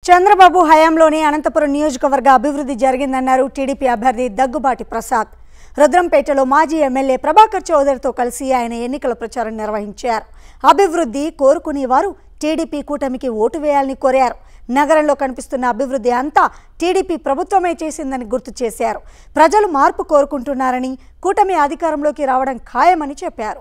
చంద్రబాబు హయాంలోనే అనంతపురం నియోజకవర్గ అభివృద్ధి జరిగిందన్నారు టీడీపీ అభ్యర్థి దగ్గుబాటి ప్రసాద్ రుద్రంపేటలో మాజీ ఎమ్మెల్యే ప్రభాకర్ చౌదరితో కలిసి ఆయన ఎన్నికల ప్రచారం నిర్వహించారు అభివృద్ధి కోరుకునేవారు టీడీపీ కూటమికి ఓటు వేయాలని కోరారు నగరంలో కనిపిస్తున్న అభివృద్ధి అంతా టీడీపీ ప్రభుత్వమే చేసిందని గుర్తు చేశారు ప్రజలు మార్పు కోరుకుంటున్నారని కూటమి అధికారంలోకి రావడం ఖాయమని చెప్పారు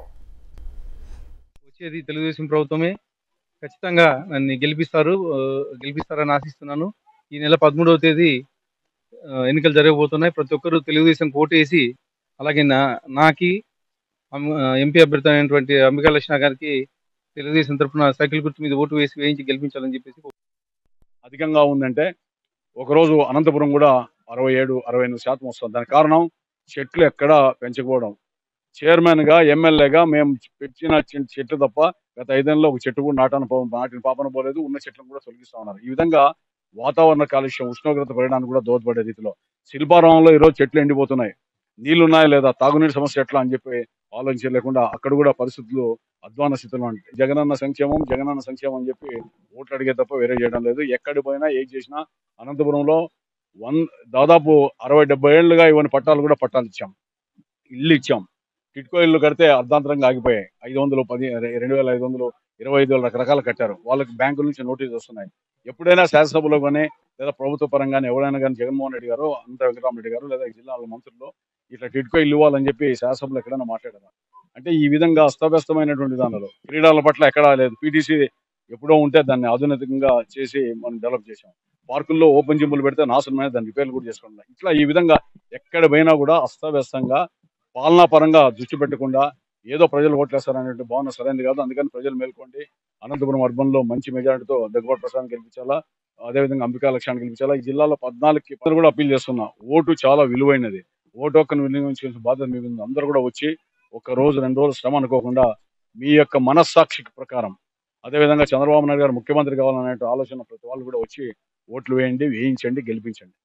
వచ్చేది తెలుగుదేశం ప్రభుత్వమే ఖచ్చితంగా నన్ను గెలిపిస్తారు ఆ, గెలిపిస్తారని ఆశిస్తున్నాను ఈ నెల పదమూడవ తేదీ ఆ, ఎన్నికలు జరగబోతున్నాయి ప్రతి ఒక్కరూ తెలుగుదేశం ఓటేసి అలాగే నా నాకి అమ్- ఆ, ఎంపీ అభ్యర్థి అయినటువంటి అంబికా లక్ష్మణ గారికి తెలుగుదేశం తరఫున సైకిల్ గుర్తు మీద ఓటు వేసి వేయించి గెలిపించాలని చెప్పేసి అధికంగా ఉందంటే ఒకరోజు అనంతపురం కూడా అరవై ఏడు అరవై ఎనిమిది శాతం వస్తుంది దానికి కారణం చెట్లు ఎక్కడా పెంచకపోవడం చైర్మన్ గా ఎమ్మెల్యేగా మేము పెట్టిన చె- చెట్లు తప్ప గత ఐదేళ్ళలో ఒక చెట్టు కూడా నాటన పో- నాటిన పాపన పోలేదు ఉన్న చెట్లను కూడా తొలగిస్తా ఉన్నారు ఈ విధంగా వాతావరణ కాలుష్యం ఉష్ణోగ్రత పెరగడానికి కూడా దోహదపడే రీతిలో శిల్పారామంలో ఈరోజు చెట్లు ఎండిపోతున్నాయి నీళ్లు ఉన్నాయా లేదా తాగునీటి సమస్య ఎట్లా అని చెప్పి ఆలోచించలేకుండా అక్కడ కూడా పరిస్థితులు అధ్వాన స్థితిలో ఉంటాయి జగనన్న సంక్షేమం జగనన్న సంక్షేమం అని చెప్పి ఓట్లు అడిగే తప్ప వేరే చేయడం లేదు ఎక్కడి పోయినా ఏం చేసినా అనంతపురంలో వన్ దాదాపు అరవై డెబ్బై ఏళ్ళుగా ఇవన్నీ పట్టాలు కూడా పట్టాలు ఇచ్చాం ఇల్లు ఇచ్చాం టిట్కో ఇల్లు కడితే అర్ధాంతరంగా ఆగిపోయాయి ఐదు వందలు పది రెండు వేల ఐదు వందలు ఇరవై ఐదు వేల రకరకాలు కట్టారు వాళ్ళకి బ్యాంకుల నుంచి నోటీస్ వస్తున్నాయి ఎప్పుడైనా శాసనసభలో కానీ లేదా ప్రభుత్వ పరంగానే ఎవరైనా కానీ జగన్మోహన్ రెడ్డి గారు అనంత వెంకటరామరెడ్డి గారు లేదా జిల్లాల మంత్రులు ఇట్లా టిట్కో ఇల్లు ఇవ్వాలని చెప్పి శాసనసభలో ఎక్కడైనా మాట్లాడారు అంటే ఈ విధంగా అస్తవ్యస్తమైనటువంటి దానిలో క్రీడల పట్ల ఎక్కడా లేదు పీటీసీ ఎప్పుడో ఉంటే దాన్ని ఆధునికంగా చేసి మనం డెవలప్ చేసాం పార్కుల్లో ఓపెన్ జిమ్లు పెడితే నాశనమైన దాన్ని రిపేర్లు కూడా చేసుకుంటాం ఇట్లా ఈ విధంగా ఎక్కడ పోయినా కూడా అస్తవ్యస్తంగా పాలనా పరంగా దృష్టి పెట్టకుండా ఏదో ప్రజలు ఓట్లేస్తారనే భావన సరైనది కాదు అందుకని ప్రజలు మేల్కోండి అనంతపురం అర్బన్ లో మంచి మెజారిటీతో దగ్గర ప్రసాద్ గెలిపించాలా అదేవిధంగా అంబికా లక్ష్యాన్ని గెలిపించాలా ఈ జిల్లాలో పద్నాలుగుకి అందరూ కూడా అప్పీల్ చేస్తున్నా ఓటు చాలా విలువైనది ఓటు హక్కును వినియోగించాల్సిన బాధ్యత మీ ఉంది అందరూ కూడా వచ్చి ఒక రోజు రెండు రోజులు శ్రమ అనుకోకుండా మీ యొక్క మనస్సాక్షి ప్రకారం అదేవిధంగా చంద్రబాబు నాయుడు గారు ముఖ్యమంత్రి కావాలనే ఆలోచన ప్రతి వాళ్ళు కూడా వచ్చి ఓట్లు వేయండి వేయించండి గెలిపించండి